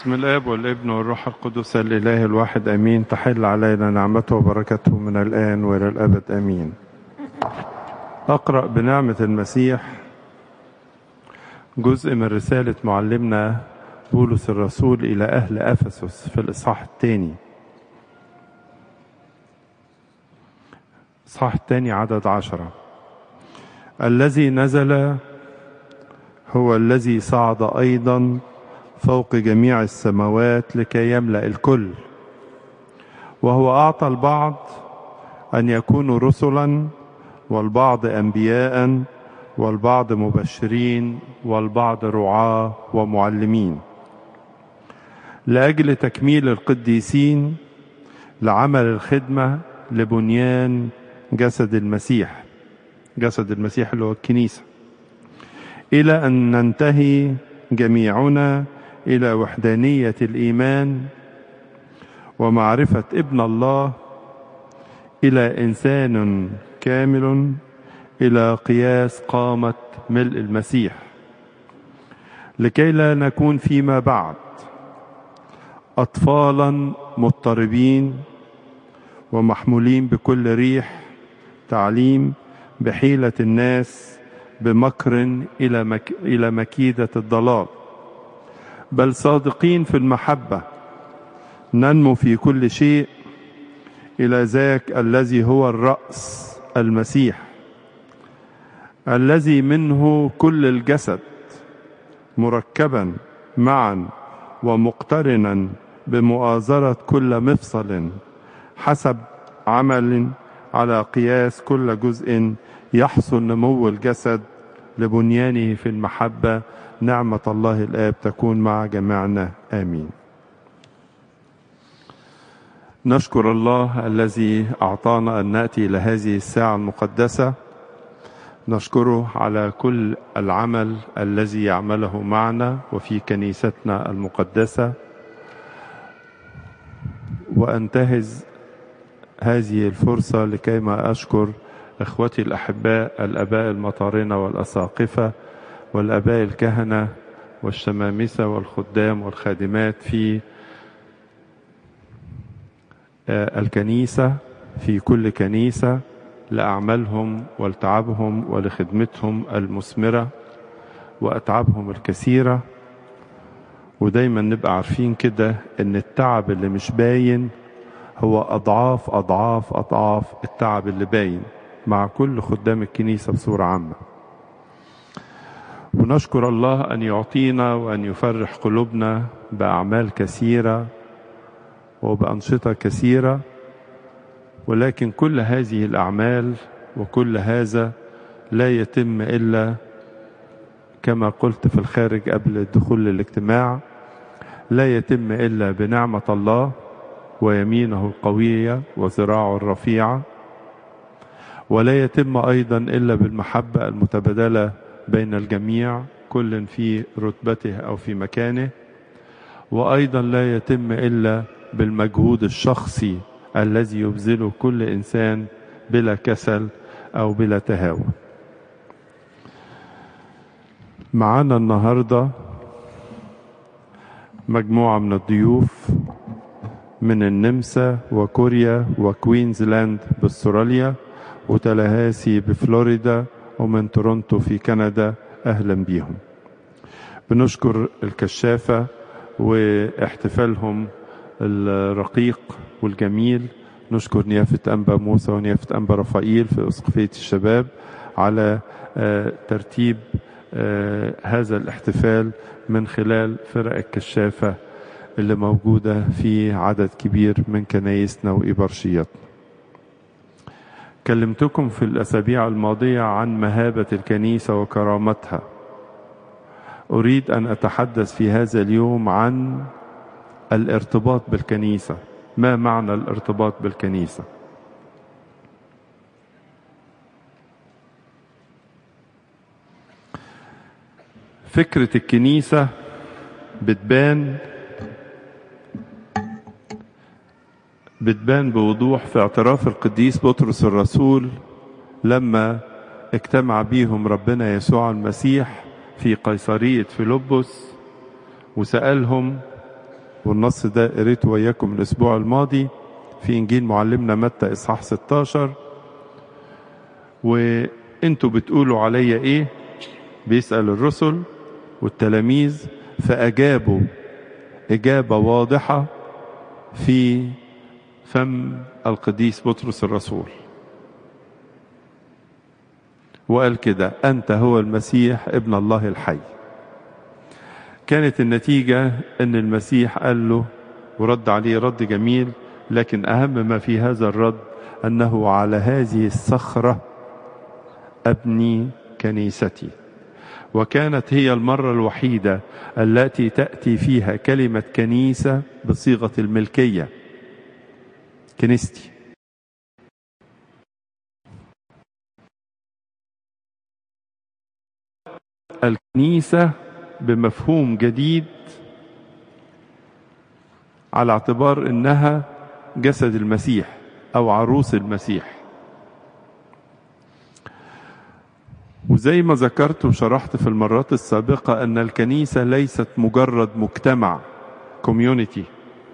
بسم الاب والابن والروح القدس الاله الواحد امين تحل علينا نعمته وبركته من الان والى الابد امين اقرا بنعمه المسيح جزء من رساله معلمنا بولس الرسول الى اهل افسس في الاصحاح الثاني الاصحاح الثاني عدد عشره الذي نزل هو الذي صعد ايضا فوق جميع السماوات لكي يملا الكل وهو اعطى البعض ان يكونوا رسلا والبعض انبياء والبعض مبشرين والبعض رعاه ومعلمين لاجل تكميل القديسين لعمل الخدمه لبنيان جسد المسيح جسد المسيح اللي هو الكنيسه الى ان ننتهي جميعنا الى وحدانيه الايمان ومعرفه ابن الله الى انسان كامل الى قياس قامه ملء المسيح لكي لا نكون فيما بعد اطفالا مضطربين ومحمولين بكل ريح تعليم بحيله الناس بمكر الى مك... الى مكيده الضلال بل صادقين في المحبه ننمو في كل شيء الى ذاك الذي هو الراس المسيح الذي منه كل الجسد مركبا معا ومقترنا بمؤازره كل مفصل حسب عمل على قياس كل جزء يحصل نمو الجسد لبنيانه في المحبة نعمة الله الآب تكون مع جميعنا آمين نشكر الله الذي أعطانا أن نأتي إلى هذه الساعة المقدسة نشكره على كل العمل الذي يعمله معنا وفي كنيستنا المقدسة وأنتهز هذه الفرصة لكيما أشكر إخوتي الأحباء الأباء المطارنة والأساقفة والأباء الكهنة والشمامسة والخدام والخادمات في الكنيسة في كل كنيسة لأعمالهم ولتعبهم ولخدمتهم المثمرة وأتعابهم الكثيرة ودايما نبقى عارفين كده إن التعب اللي مش باين هو أضعاف أضعاف أضعاف التعب اللي باين مع كل خدام الكنيسة بصورة عامة ونشكر الله أن يعطينا وأن يفرح قلوبنا بأعمال كثيرة وبأنشطة كثيرة ولكن كل هذه الأعمال وكل هذا لا يتم إلا كما قلت في الخارج قبل الدخول للاجتماع لا يتم إلا بنعمة الله ويمينه القوية وذراعه الرفيعة ولا يتم أيضا إلا بالمحبة المتبادلة بين الجميع كل في رتبته أو في مكانه وأيضا لا يتم إلا بالمجهود الشخصي الذي يبذله كل إنسان بلا كسل أو بلا تهاون معانا النهاردة مجموعة من الضيوف من النمسا وكوريا وكوينزلاند باستراليا وتلاهاسي بفلوريدا ومن تورونتو في كندا اهلا بيهم بنشكر الكشافة واحتفالهم الرقيق والجميل نشكر نيافة أنبا موسى ونيافة أنبا رفائيل في أسقفية الشباب على ترتيب هذا الاحتفال من خلال فرق الكشافة اللي موجودة في عدد كبير من كنايسنا وإبرشياتنا كلمتكم في الأسابيع الماضية عن مهابة الكنيسة وكرامتها أريد أن أتحدث في هذا اليوم عن الارتباط بالكنيسة ما معنى الارتباط بالكنيسة فكرة الكنيسة بتبان بتبان بوضوح في اعتراف القديس بطرس الرسول لما اجتمع بيهم ربنا يسوع المسيح في قيصرية فيلبس وسألهم والنص ده قريته وياكم الأسبوع الماضي في إنجيل معلمنا متى إصحاح 16 وانتوا بتقولوا عليا إيه بيسأل الرسل والتلاميذ فأجابوا إجابة واضحة في فم القديس بطرس الرسول وقال كده أنت هو المسيح ابن الله الحي كانت النتيجة أن المسيح قال له ورد عليه رد جميل لكن أهم ما في هذا الرد أنه على هذه الصخرة أبني كنيستي وكانت هي المرة الوحيدة التي تأتي فيها كلمة كنيسة بصيغة الملكية كنيستي الكنيسة بمفهوم جديد على اعتبار انها جسد المسيح او عروس المسيح وزي ما ذكرت وشرحت في المرات السابقة ان الكنيسة ليست مجرد مجتمع كوميونيتي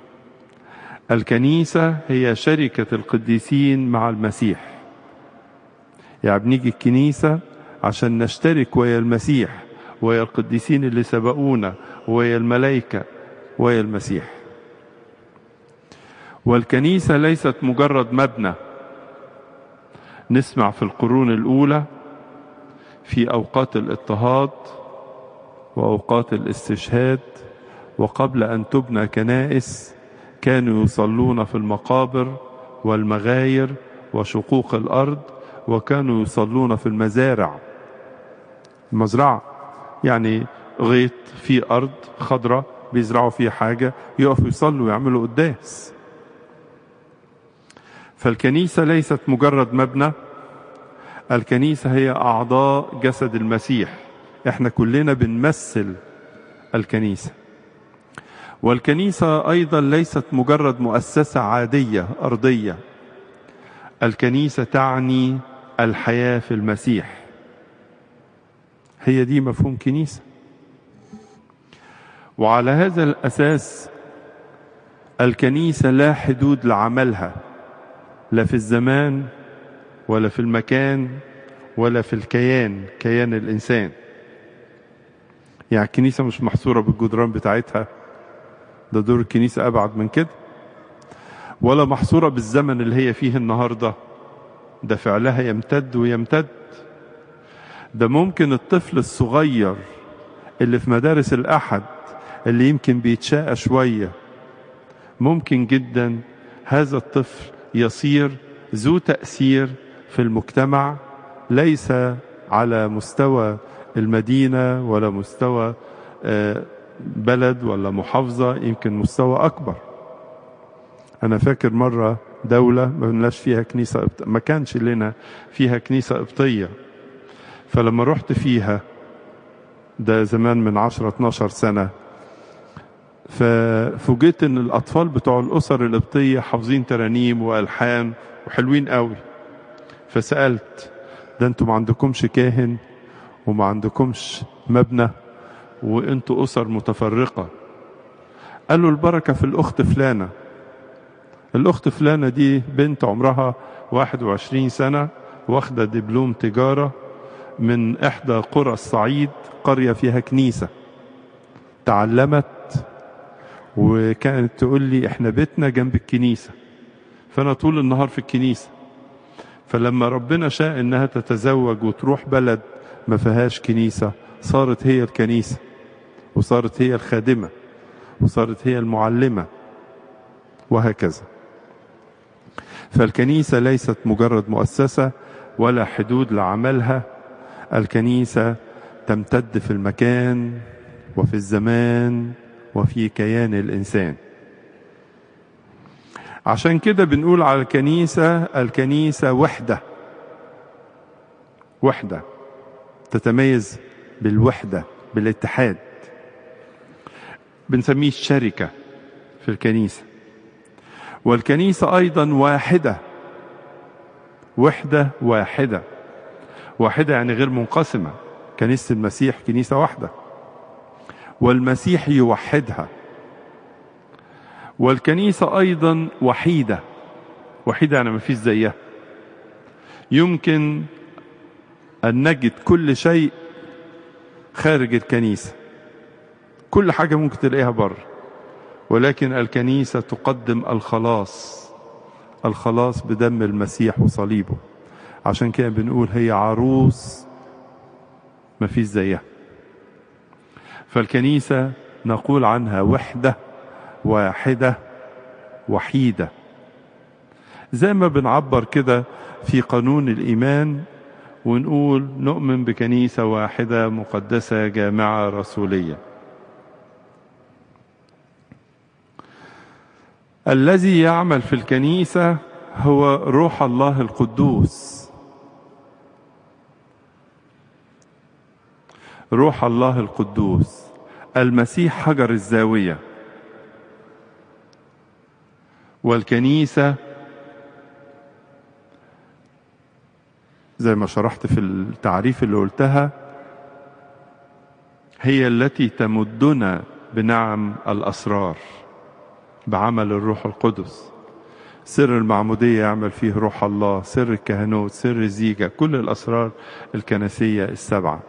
الكنيسة هي شركة القديسين مع المسيح يعني بنيجي الكنيسة عشان نشترك ويا المسيح ويا القديسين اللي سبقونا ويا الملائكة ويا المسيح والكنيسة ليست مجرد مبنى نسمع في القرون الأولى في أوقات الاضطهاد وأوقات الاستشهاد وقبل أن تبنى كنائس كانوا يصلون في المقابر والمغاير وشقوق الأرض وكانوا يصلون في المزارع المزرعة يعني غيط في أرض خضراء بيزرعوا فيها حاجة يقفوا يصلوا ويعملوا قداس فالكنيسة ليست مجرد مبنى الكنيسة هي أعضاء جسد المسيح احنا كلنا بنمثل الكنيسة والكنيسة أيضا ليست مجرد مؤسسة عادية أرضية الكنيسة تعني الحياة في المسيح هي دي مفهوم كنيسة وعلى هذا الأساس الكنيسة لا حدود لعملها لا في الزمان ولا في المكان ولا في الكيان كيان الإنسان يعني الكنيسة مش محصورة بالجدران بتاعتها ده دور الكنيسة أبعد من كده ولا محصورة بالزمن اللي هي فيه النهاردة ده فعلها يمتد ويمتد ده ممكن الطفل الصغير اللي في مدارس الأحد اللي يمكن بيتشاقى شوية ممكن جدا هذا الطفل يصير ذو تأثير في المجتمع ليس على مستوى المدينة ولا مستوى بلد ولا محافظة يمكن مستوى أكبر أنا فاكر مرة دولة ما بنلاش فيها كنيسة ما كانش لنا فيها كنيسة قبطية فلما رحت فيها ده زمان من 10 12 سنة ففوجئت ان الاطفال بتوع الاسر القبطيه حافظين ترانيم والحان وحلوين قوي فسالت ده انتوا ما عندكمش كاهن وما عندكمش مبنى وانتوا اسر متفرقه قالوا البركه في الاخت فلانه الاخت فلانه دي بنت عمرها 21 سنه واخده دبلوم تجاره من احدى قرى الصعيد قريه فيها كنيسه تعلمت وكانت تقول لي احنا بيتنا جنب الكنيسة فانا طول النهار في الكنيسة فلما ربنا شاء انها تتزوج وتروح بلد ما فيهاش كنيسة صارت هي الكنيسة وصارت هي الخادمة وصارت هي المعلمة وهكذا فالكنيسة ليست مجرد مؤسسة ولا حدود لعملها الكنيسة تمتد في المكان وفي الزمان وفي كيان الإنسان عشان كده بنقول على الكنيسة الكنيسة وحدة وحدة تتميز بالوحدة بالاتحاد بنسميه الشركة في الكنيسة والكنيسة أيضا واحدة وحدة واحدة واحدة يعني غير منقسمة كنيسة المسيح كنيسة واحدة والمسيح يوحدها والكنيسة أيضا وحيدة وحيدة يعني ما فيش زيها يمكن أن نجد كل شيء خارج الكنيسة كل حاجة ممكن تلاقيها بره ولكن الكنيسة تقدم الخلاص الخلاص بدم المسيح وصليبه عشان كده بنقول هي عروس ما فيش زيها فالكنيسة نقول عنها وحدة واحدة وحيدة زي ما بنعبر كده في قانون الإيمان ونقول نؤمن بكنيسة واحدة مقدسة جامعة رسولية الذي يعمل في الكنيسة هو روح الله القدوس روح الله القدوس المسيح حجر الزاوية والكنيسة زي ما شرحت في التعريف اللي قلتها هي التي تمدنا بنعم الأسرار بعمل الروح القدس سر المعمودية يعمل فيه روح الله سر الكهنوت سر الزيجة كل الأسرار الكنسية السبعة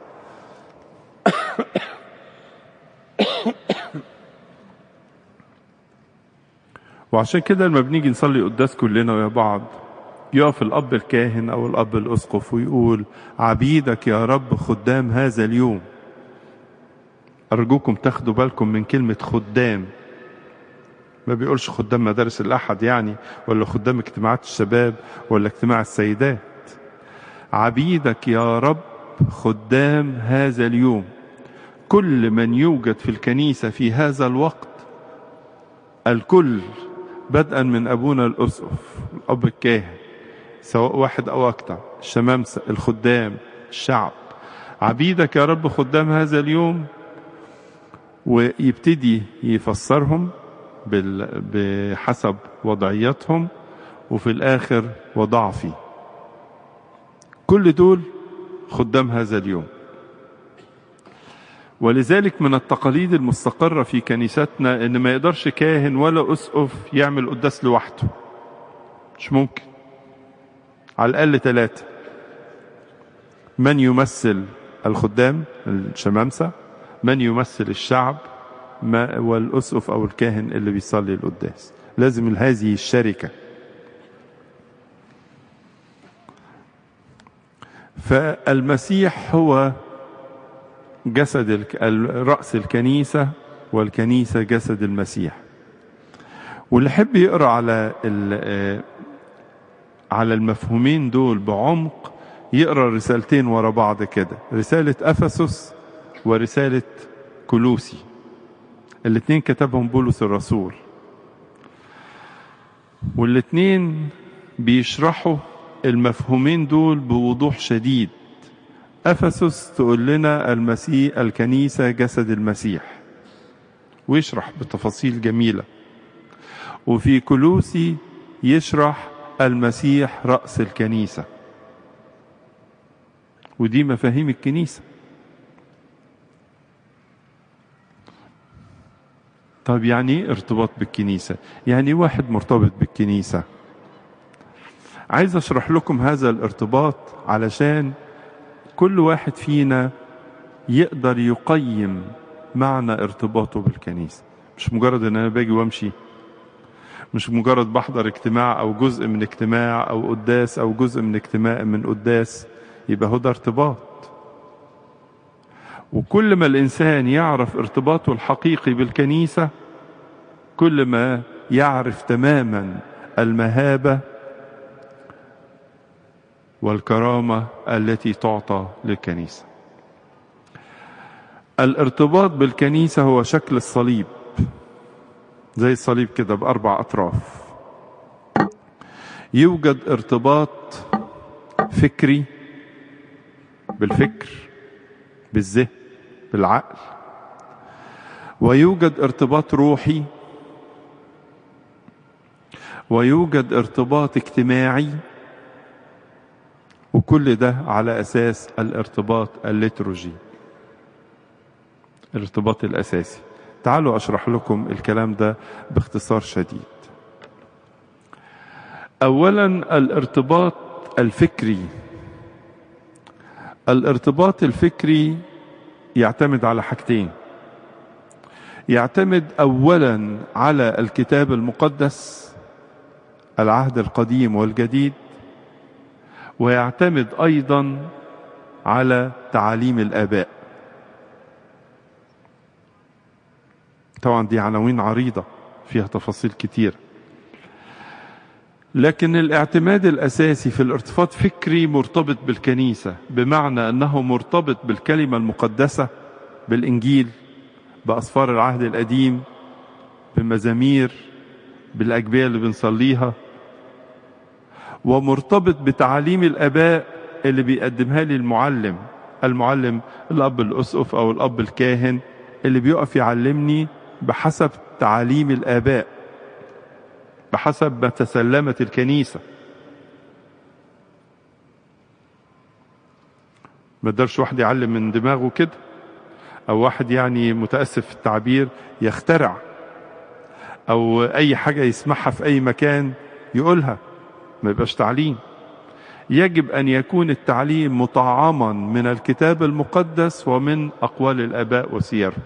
وعشان كده لما بنيجي نصلي قداس كلنا ويا بعض يقف الأب الكاهن أو الأب الأسقف ويقول عبيدك يا رب خدام هذا اليوم أرجوكم تاخدوا بالكم من كلمة خدام ما بيقولش خدام مدارس الأحد يعني ولا خدام اجتماعات الشباب ولا اجتماع السيدات عبيدك يا رب خدام هذا اليوم كل من يوجد في الكنيسة في هذا الوقت الكل بدءا من أبونا الأسقف الأب الكاهن سواء واحد أو أكثر الشمامسة الخدام الشعب عبيدك يا رب خدام هذا اليوم ويبتدي يفسرهم بحسب وضعيتهم وفي الآخر وضعفي كل دول خدام هذا اليوم ولذلك من التقاليد المستقرة في كنيستنا ان ما يقدرش كاهن ولا اسقف يعمل قداس لوحده مش ممكن على الاقل ثلاثة من يمثل الخدام الشمامسة من يمثل الشعب ما والاسقف او الكاهن اللي بيصلي القداس لازم هذه الشركة فالمسيح هو جسد رأس الكنيسة والكنيسة جسد المسيح واللي يحب يقرأ على على المفهومين دول بعمق يقرأ رسالتين ورا بعض كده رسالة أفسس ورسالة كلوسي الاثنين كتبهم بولس الرسول والاثنين بيشرحوا المفهومين دول بوضوح شديد أفسس تقول لنا المسيح الكنيسة جسد المسيح ويشرح بتفاصيل جميلة وفي كلوسي يشرح المسيح رأس الكنيسة ودي مفاهيم الكنيسة طب يعني ايه ارتباط بالكنيسة يعني واحد مرتبط بالكنيسة عايز اشرح لكم هذا الارتباط علشان كل واحد فينا يقدر يقيم معنى ارتباطه بالكنيسة مش مجرد ان انا باجي وامشي مش مجرد بحضر اجتماع او جزء من اجتماع او قداس او جزء من اجتماع من قداس يبقى هو ده ارتباط وكل ما الانسان يعرف ارتباطه الحقيقي بالكنيسة كل ما يعرف تماما المهابة والكرامة التي تعطى للكنيسة الارتباط بالكنيسة هو شكل الصليب زي الصليب كده بأربع أطراف يوجد ارتباط فكري بالفكر بالذهن بالعقل ويوجد ارتباط روحي ويوجد ارتباط اجتماعي وكل ده على أساس الارتباط الليتروجي الارتباط الأساسي تعالوا أشرح لكم الكلام ده باختصار شديد أولا الارتباط الفكري الارتباط الفكري يعتمد على حاجتين يعتمد اولا على الكتاب المقدس العهد القديم والجديد ويعتمد ايضا على تعاليم الاباء طبعا دي عناوين عريضه فيها تفاصيل كتير لكن الاعتماد الاساسي في الارتباط فكري مرتبط بالكنيسه بمعنى انه مرتبط بالكلمه المقدسه بالانجيل باسفار العهد القديم بمزامير بالاجبيه اللي بنصليها ومرتبط بتعاليم الاباء اللي بيقدمها لي المعلم المعلم الاب الاسقف او الاب الكاهن اللي بيقف يعلمني بحسب تعاليم الاباء بحسب ما تسلمت الكنيسة ما قدرش واحد يعلم من دماغه كده او واحد يعني متأسف في التعبير يخترع او اي حاجة يسمعها في اي مكان يقولها ما يبقاش تعليم يجب ان يكون التعليم مطعما من الكتاب المقدس ومن اقوال الاباء وسيرهم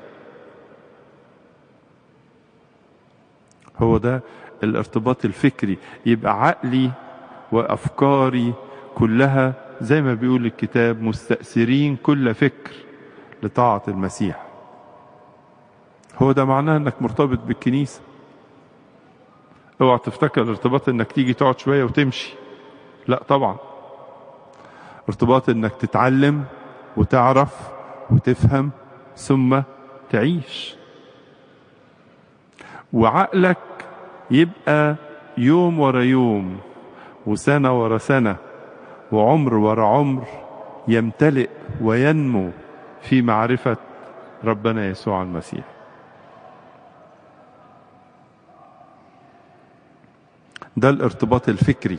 هو ده الارتباط الفكري يبقى عقلي وافكاري كلها زي ما بيقول الكتاب مستأثرين كل فكر لطاعة المسيح هو ده معناه انك مرتبط بالكنيسة اوعى تفتكر الارتباط انك تيجي تقعد شوية وتمشي لا طبعا ارتباط انك تتعلم وتعرف وتفهم ثم تعيش وعقلك يبقى يوم ورا يوم وسنة ورا سنة وعمر ورا عمر يمتلئ وينمو في معرفة ربنا يسوع المسيح ده الارتباط الفكري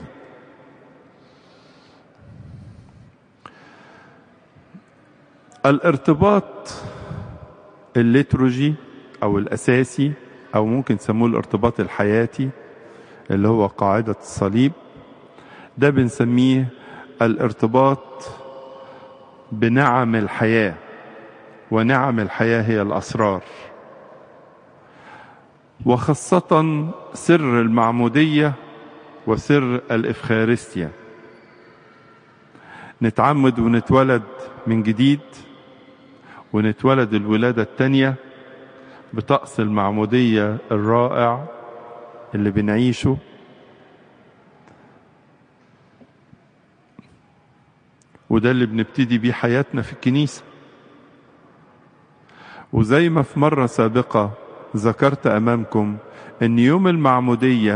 الارتباط الليتروجي او الاساسي او ممكن تسموه الارتباط الحياتي اللي هو قاعدة الصليب ده بنسميه الارتباط بنعم الحياة ونعم الحياة هي الأسرار وخاصة سر المعمودية وسر الإفخارستيا نتعمد ونتولد من جديد ونتولد الولادة التانية بطقس المعمودية الرائع اللي بنعيشه وده اللي بنبتدي بيه حياتنا في الكنيسة وزي ما في مرة سابقة ذكرت أمامكم أن يوم المعمودية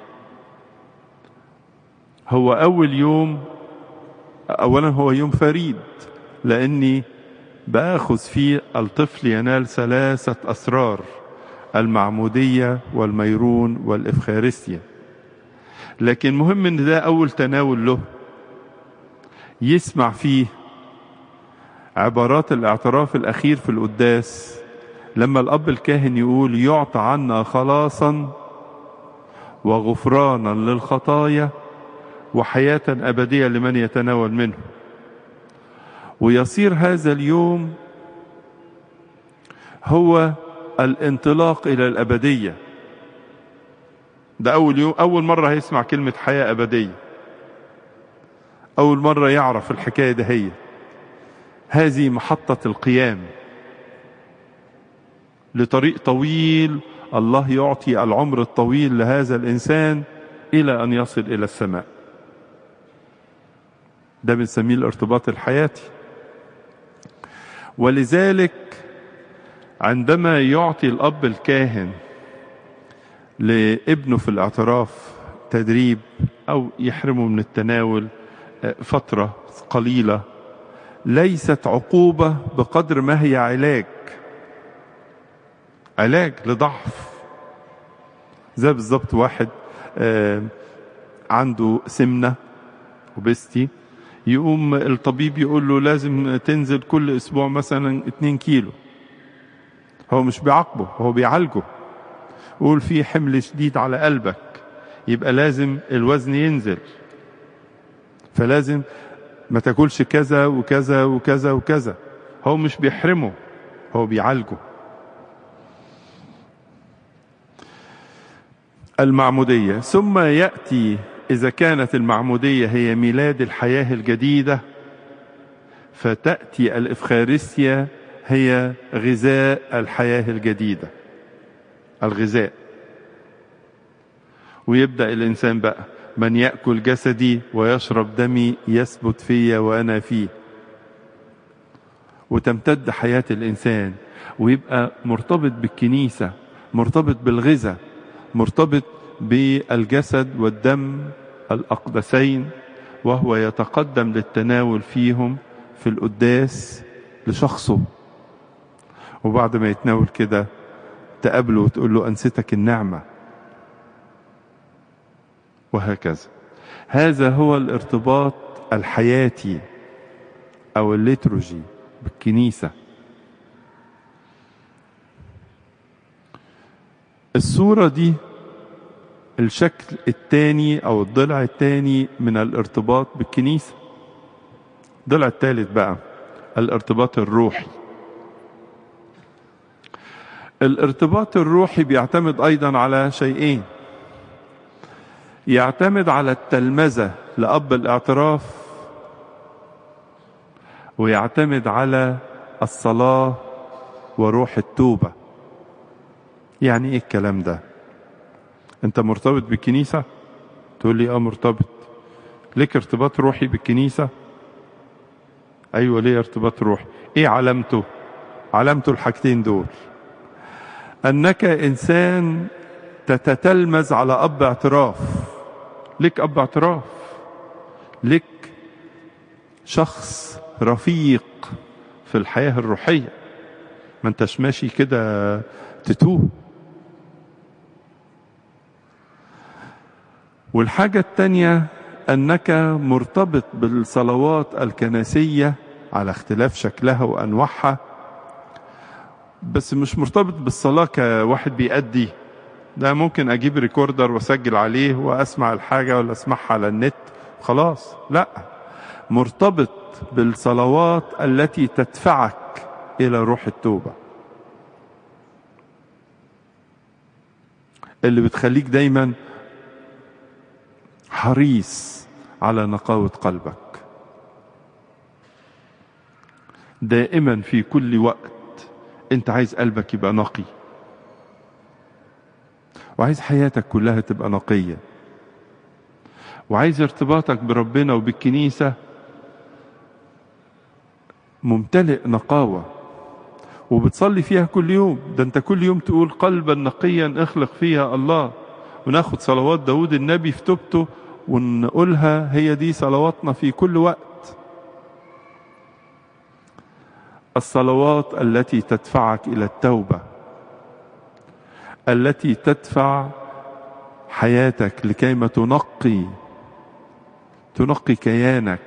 هو أول يوم أولا هو يوم فريد لأني بأخذ فيه الطفل ينال ثلاثة أسرار المعمودية والميرون والإفخارستيا لكن مهم أن ده أول تناول له يسمع فيه عبارات الاعتراف الأخير في القداس لما الأب الكاهن يقول يعطى عنا خلاصا وغفرانا للخطايا وحياة أبدية لمن يتناول منه ويصير هذا اليوم هو الانطلاق إلى الأبدية ده أول يوم أول مرة هيسمع كلمة حياة أبدية أول مرة يعرف الحكاية ده هي هذه محطة القيام لطريق طويل الله يعطي العمر الطويل لهذا الإنسان إلى أن يصل إلى السماء ده بنسميه الارتباط الحياتي ولذلك عندما يعطي الأب الكاهن لابنه في الاعتراف تدريب أو يحرمه من التناول فترة قليلة ليست عقوبة بقدر ما هي علاج علاج لضعف زي بالظبط واحد عنده سمنة وبستي يقوم الطبيب يقول له لازم تنزل كل اسبوع مثلا 2 كيلو هو مش بيعاقبه هو بيعالجه قول في حمل شديد على قلبك يبقى لازم الوزن ينزل فلازم ما تاكلش كذا وكذا وكذا وكذا هو مش بيحرمه هو بيعالجه المعمودية ثم يأتي إذا كانت المعمودية هي ميلاد الحياة الجديدة فتأتي الإفخارستيا هي غذاء الحياة الجديدة الغذاء ويبدأ الإنسان بقى من يأكل جسدي ويشرب دمي يثبت في وأنا فيه وتمتد حياة الإنسان ويبقى مرتبط بالكنيسة مرتبط بالغذاء مرتبط بالجسد والدم الأقدسين وهو يتقدم للتناول فيهم في القداس لشخصه وبعد ما يتناول كده تقابله وتقول له أنستك النعمة وهكذا هذا هو الارتباط الحياتي أو الليتروجي بالكنيسة الصورة دي الشكل الثاني أو الضلع الثاني من الارتباط بالكنيسة الضلع الثالث بقى الارتباط الروحي الارتباط الروحي بيعتمد أيضا على شيئين يعتمد على التلمذة لأب الاعتراف ويعتمد على الصلاة وروح التوبة يعني ايه الكلام ده انت مرتبط بالكنيسة تقول لي اه مرتبط ليك ارتباط روحي بالكنيسة ايوه ليه ارتباط روحي ايه علامته علامته الحاجتين دول انك انسان تتتلمذ على اب اعتراف لك اب اعتراف لك شخص رفيق في الحياة الروحية ما انتش ماشي كده تتوه والحاجة التانية أنك مرتبط بالصلوات الكنسية على اختلاف شكلها وأنواعها بس مش مرتبط بالصلاة كواحد بيأدي ده ممكن أجيب ريكوردر وأسجل عليه وأسمع الحاجة ولا أسمعها على النت خلاص لا مرتبط بالصلوات التي تدفعك إلى روح التوبة اللي بتخليك دايما حريص على نقاوة قلبك دائما في كل وقت انت عايز قلبك يبقى نقي وعايز حياتك كلها تبقى نقية وعايز ارتباطك بربنا وبالكنيسة ممتلئ نقاوة وبتصلي فيها كل يوم ده انت كل يوم تقول قلبا نقيا اخلق فيها الله وناخد صلوات داود النبي في توبته ونقولها هي دي صلواتنا في كل وقت الصلوات التي تدفعك الى التوبه التي تدفع حياتك لكيما تنقي تنقي كيانك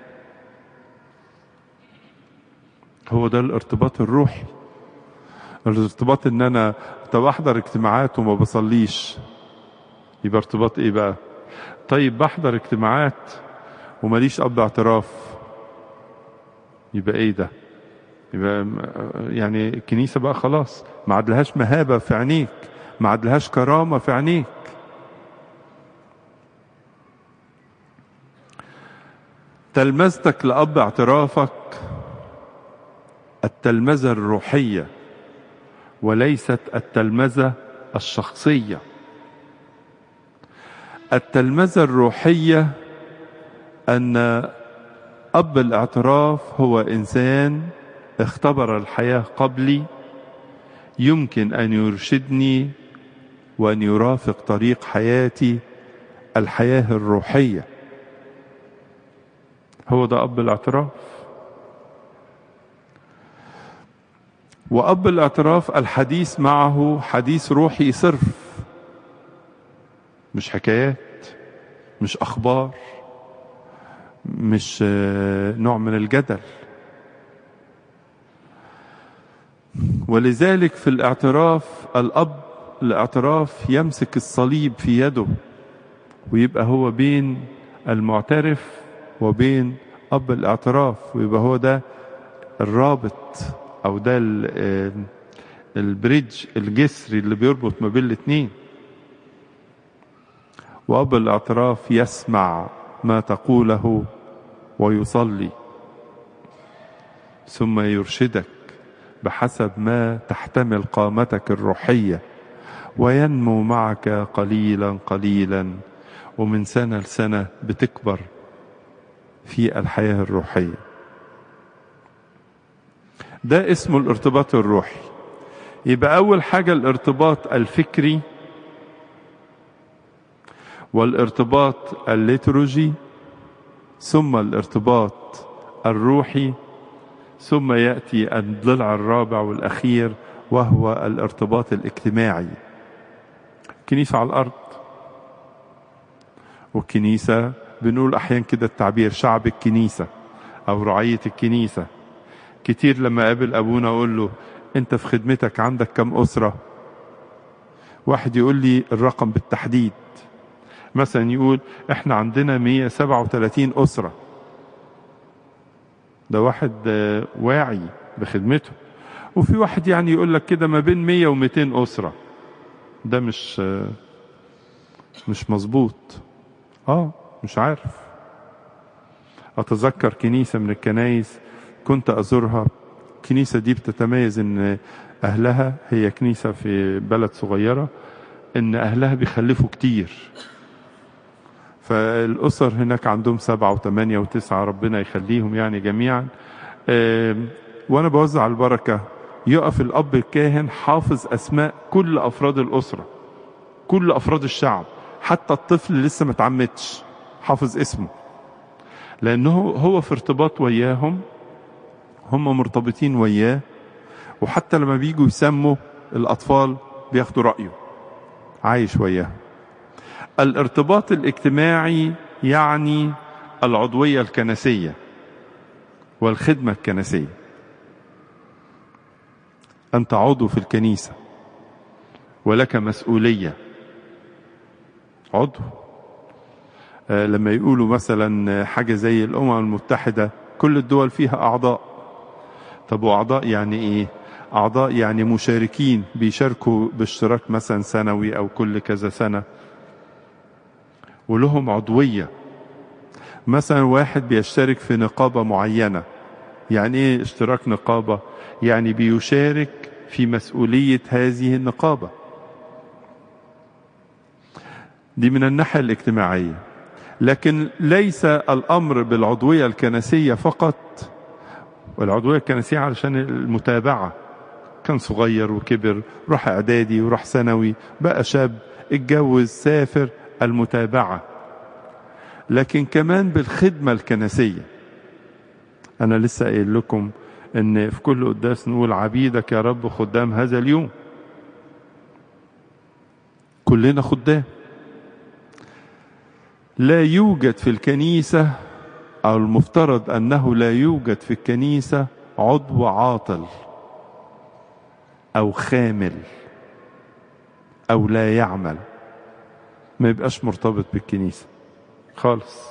هو ده الارتباط الروحي الارتباط ان انا طب احضر اجتماعات وما بصليش يبقى ارتباط ايه بقى طيب بحضر اجتماعات وماليش اب اعتراف يبقى ايه ده يبقى يعني الكنيسة بقى خلاص ما عادلهاش مهابة في عينيك ما عادلهاش كرامة في عينيك تلمذتك لأب اعترافك التلمذة الروحية وليست التلمذة الشخصية التلمذة الروحية أن أب الاعتراف هو إنسان اختبر الحياة قبلي يمكن أن يرشدني وأن يرافق طريق حياتي الحياة الروحية هو ده أب الاعتراف وأب الاعتراف الحديث معه حديث روحي صرف مش حكايات مش أخبار مش نوع من الجدل ولذلك في الاعتراف الأب الاعتراف يمسك الصليب في يده ويبقى هو بين المعترف وبين أب الاعتراف ويبقى هو ده الرابط أو ده البريدج الجسري اللي بيربط ما بين الاثنين وأب الاعتراف يسمع ما تقوله ويصلي ثم يرشدك بحسب ما تحتمل قامتك الروحيه وينمو معك قليلا قليلا ومن سنه لسنه بتكبر في الحياه الروحيه ده اسمه الارتباط الروحي يبقى اول حاجه الارتباط الفكري والارتباط الليتروجي ثم الارتباط الروحي ثم ياتي الضلع الرابع والاخير وهو الارتباط الاجتماعي كنيسه على الارض والكنيسه بنقول احيانا كده التعبير شعب الكنيسه او رعيه الكنيسه كتير لما قابل ابونا اقول له انت في خدمتك عندك كم اسره واحد يقول لي الرقم بالتحديد مثلا يقول احنا عندنا 137 اسره ده واحد واعي بخدمته وفي واحد يعني يقول لك كده ما بين 100 و200 اسره ده مش مش مظبوط اه مش عارف اتذكر كنيسه من الكنايس كنت ازورها الكنيسه دي بتتميز ان اهلها هي كنيسه في بلد صغيره ان اهلها بيخلفوا كتير فالاسر هناك عندهم سبعه وثمانيه وتسعه ربنا يخليهم يعني جميعا وانا بوزع البركه يقف الاب الكاهن حافظ اسماء كل افراد الاسره كل افراد الشعب حتى الطفل لسه ما اتعمدش حافظ اسمه لانه هو في ارتباط وياهم هم مرتبطين وياه وحتى لما بيجوا يسموا الاطفال بياخدوا رايه عايش وياه الارتباط الاجتماعي يعني العضويه الكنسيه والخدمه الكنسيه انت عضو في الكنيسه ولك مسؤوليه عضو آه لما يقولوا مثلا حاجه زي الامم المتحده كل الدول فيها اعضاء طب واعضاء يعني ايه اعضاء يعني مشاركين بيشاركوا باشتراك مثلا سنوي او كل كذا سنه ولهم عضويه مثلا واحد بيشترك في نقابه معينه يعني ايه اشتراك نقابه يعني بيشارك في مسؤوليه هذه النقابه دي من الناحيه الاجتماعيه لكن ليس الامر بالعضويه الكنسيه فقط والعضويه الكنسيه علشان المتابعه كان صغير وكبر راح اعدادي وراح ثانوي بقى شاب اتجوز سافر المتابعه لكن كمان بالخدمه الكنسيه انا لسه قايل لكم ان في كل قداس نقول عبيدك يا رب خدام هذا اليوم كلنا خدام لا يوجد في الكنيسة أو المفترض أنه لا يوجد في الكنيسة عضو عاطل أو خامل أو لا يعمل ما يبقاش مرتبط بالكنيسة خالص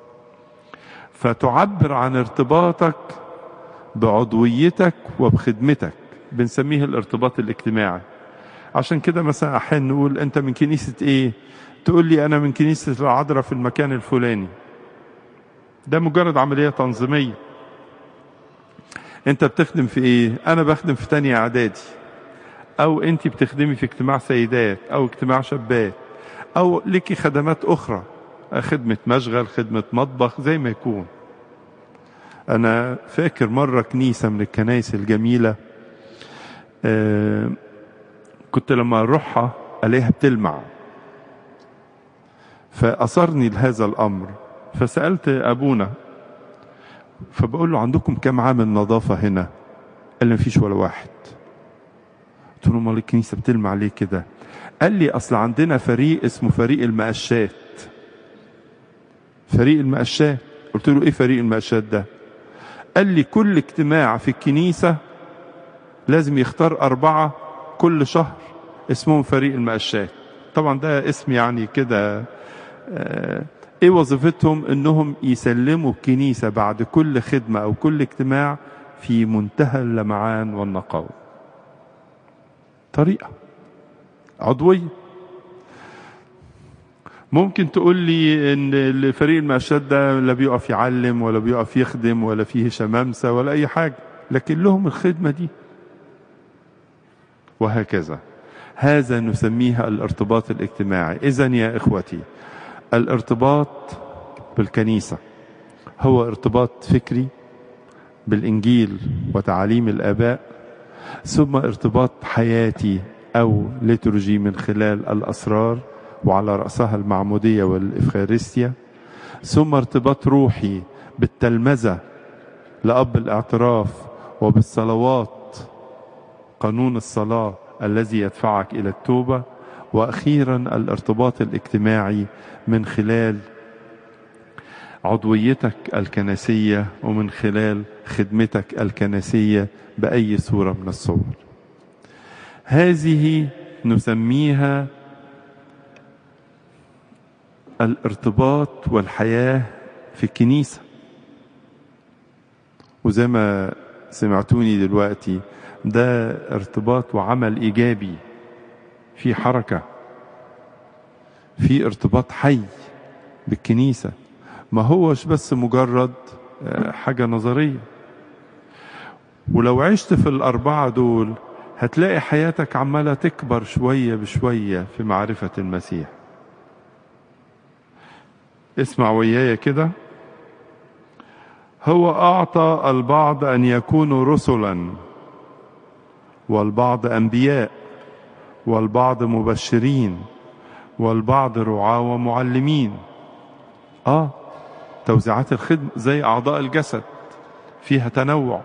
فتعبر عن ارتباطك بعضويتك وبخدمتك بنسميه الارتباط الاجتماعي عشان كده مثلا احيانا نقول انت من كنيسه ايه تقول لي انا من كنيسه العذراء في المكان الفلاني ده مجرد عمليه تنظيميه انت بتخدم في ايه انا بخدم في تانية اعدادي او انت بتخدمي في اجتماع سيدات او اجتماع شابات او لك خدمات اخرى خدمه مشغل خدمه مطبخ زي ما يكون انا فاكر مره كنيسه من الكنائس الجميله آه كنت لما اروحها الاقيها بتلمع فاثرني لهذا الامر فسالت ابونا فبقول له عندكم كم عامل نظافه هنا قال لي مفيش ولا واحد قلت له امال الكنيسه بتلمع ليه كده قال لي اصل عندنا فريق اسمه فريق المقشات فريق المقشات قلت له ايه فريق المقشات ده قال لي كل اجتماع في الكنيسه لازم يختار أربعة كل شهر اسمهم فريق المقشات طبعا ده اسم يعني كده آه، ايه وظيفتهم انهم يسلموا الكنيسة بعد كل خدمة او كل اجتماع في منتهى اللمعان والنقاوة طريقة عضوية ممكن تقول لي ان فريق المقشات ده لا بيقف يعلم ولا بيقف يخدم ولا فيه شمامسة ولا اي حاجة لكن لهم الخدمة دي وهكذا هذا نسميها الارتباط الاجتماعي اذا يا اخوتي الارتباط بالكنيسة هو ارتباط فكري بالانجيل وتعاليم الاباء ثم ارتباط حياتي او ليتورجي من خلال الاسرار وعلى راسها المعموديه والافخارستيا ثم ارتباط روحي بالتلمذه لاب الاعتراف وبالصلوات قانون الصلاه الذي يدفعك الى التوبه واخيرا الارتباط الاجتماعي من خلال عضويتك الكنسيه ومن خلال خدمتك الكنسيه باي صوره من الصور هذه نسميها الارتباط والحياه في الكنيسه وزي ما سمعتوني دلوقتي ده ارتباط وعمل ايجابي في حركه في ارتباط حي بالكنيسه ما هوش بس مجرد حاجه نظريه ولو عشت في الاربعه دول هتلاقي حياتك عماله تكبر شويه بشويه في معرفه المسيح اسمع وياي كده هو اعطى البعض ان يكونوا رسلا والبعض انبياء والبعض مبشرين والبعض رعاة ومعلمين اه توزيعات الخدمة زي اعضاء الجسد فيها تنوع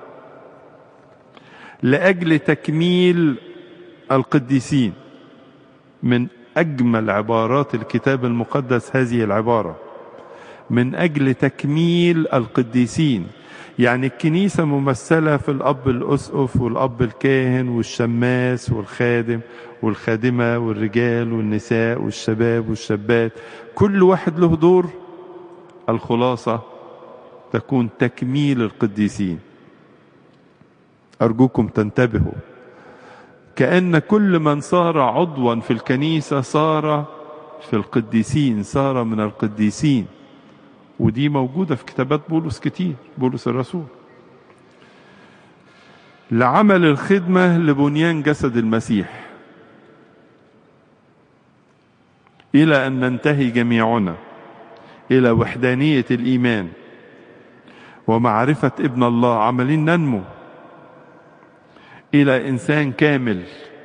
لاجل تكميل القديسين من اجمل عبارات الكتاب المقدس هذه العباره من اجل تكميل القديسين يعني الكنيسه ممثله في الاب الاسقف والاب الكاهن والشماس والخادم والخادمه والرجال والنساء والشباب والشابات كل واحد له دور الخلاصه تكون تكميل القديسين ارجوكم تنتبهوا كان كل من صار عضوا في الكنيسه صار في القديسين صار من القديسين ودي موجودة في كتابات بولس كتير بولس الرسول لعمل الخدمة لبنيان جسد المسيح إلى أن ننتهي جميعنا إلى وحدانية الإيمان ومعرفة ابن الله عمالين ننمو إلى إنسان كامل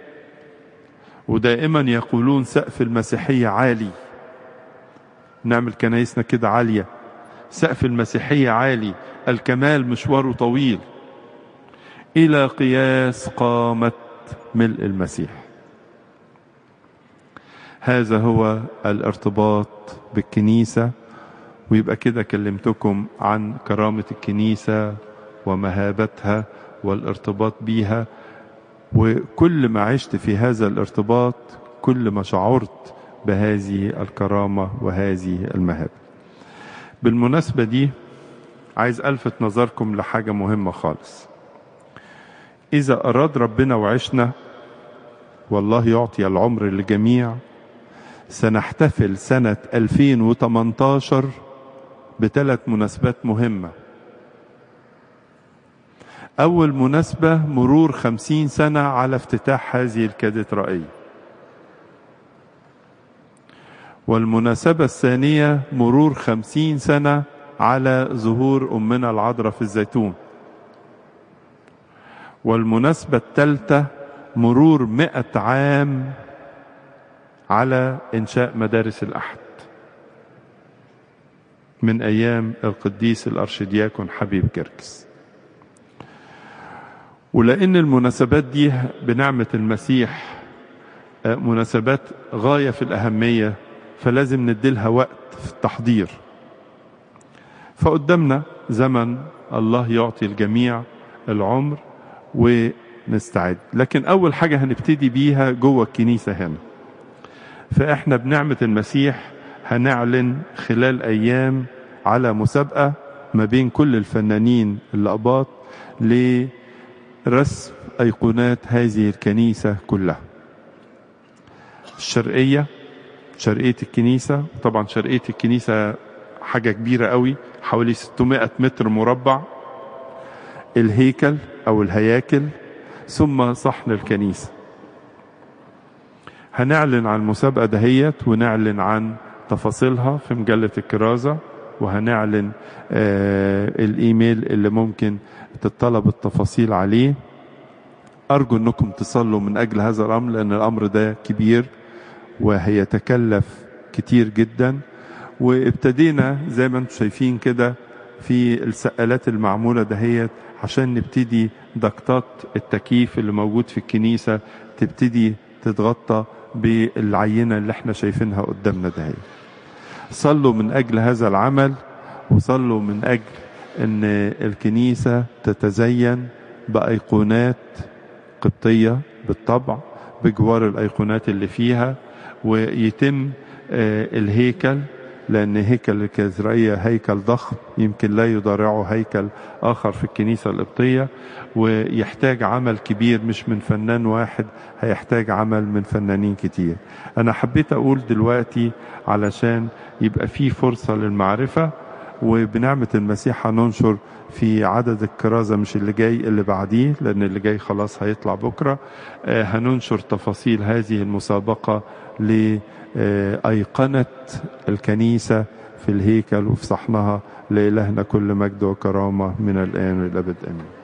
ودائما يقولون سقف المسيحية عالي نعمل كنايسنا كده عالية سقف المسيحية عالي الكمال مشواره طويل إلى قياس قامة ملء المسيح هذا هو الارتباط بالكنيسة ويبقى كده كلمتكم عن كرامة الكنيسة ومهابتها والارتباط بيها وكل ما عشت في هذا الارتباط كل ما شعرت بهذه الكرامة وهذه المهابة بالمناسبة دي عايز ألفت نظركم لحاجة مهمة خالص إذا أراد ربنا وعشنا والله يعطي العمر للجميع سنحتفل سنة 2018 بثلاث مناسبات مهمة أول مناسبة مرور خمسين سنة على افتتاح هذه الكاتدرائية والمناسبة الثانية مرور خمسين سنة على ظهور أمنا العذراء في الزيتون والمناسبة الثالثة مرور مئة عام على إنشاء مدارس الأحد من أيام القديس الأرشدياكون حبيب كركس ولأن المناسبات دي بنعمة المسيح مناسبات غاية في الأهمية فلازم نديلها وقت في التحضير فقدامنا زمن الله يعطي الجميع العمر ونستعد لكن أول حاجة هنبتدي بيها جوه الكنيسة هنا فإحنا بنعمة المسيح هنعلن خلال أيام على مسابقة ما بين كل الفنانين الأقباط لرسم أيقونات هذه الكنيسة كلها الشرقية شرقية الكنيسة طبعا شرقية الكنيسة حاجة كبيرة قوي حوالي 600 متر مربع الهيكل أو الهياكل ثم صحن الكنيسة هنعلن عن المسابقة دهيت ونعلن عن تفاصيلها في مجلة الكرازة وهنعلن آه الإيميل اللي ممكن تطلب التفاصيل عليه أرجو أنكم تصلوا من أجل هذا الأمر لأن الأمر ده كبير وهيتكلف كتير جدا وابتدينا زي ما انتم شايفين كده في السقالات المعمولة دهيت عشان نبتدي ضغطات التكييف اللي موجود في الكنيسة تبتدي تتغطى بالعينة اللي احنا شايفينها قدامنا دهيت صلوا من أجل هذا العمل وصلوا من أجل أن الكنيسة تتزين بأيقونات قبطية بالطبع بجوار الأيقونات اللي فيها ويتم الهيكل لأن هيكل الكازرائية هيكل ضخم يمكن لا يضارعه هيكل آخر في الكنيسة القبطية ويحتاج عمل كبير مش من فنان واحد هيحتاج عمل من فنانين كتير أنا حبيت أقول دلوقتي علشان يبقى في فرصة للمعرفة وبنعمة المسيح هننشر في عدد الكرازة مش اللي جاي اللي بعديه لأن اللي جاي خلاص هيطلع بكرة آه هننشر تفاصيل هذه المسابقة لأيقنة الكنيسة في الهيكل وفي صحنها لإلهنا كل مجد وكرامة من الآن والأبد آمين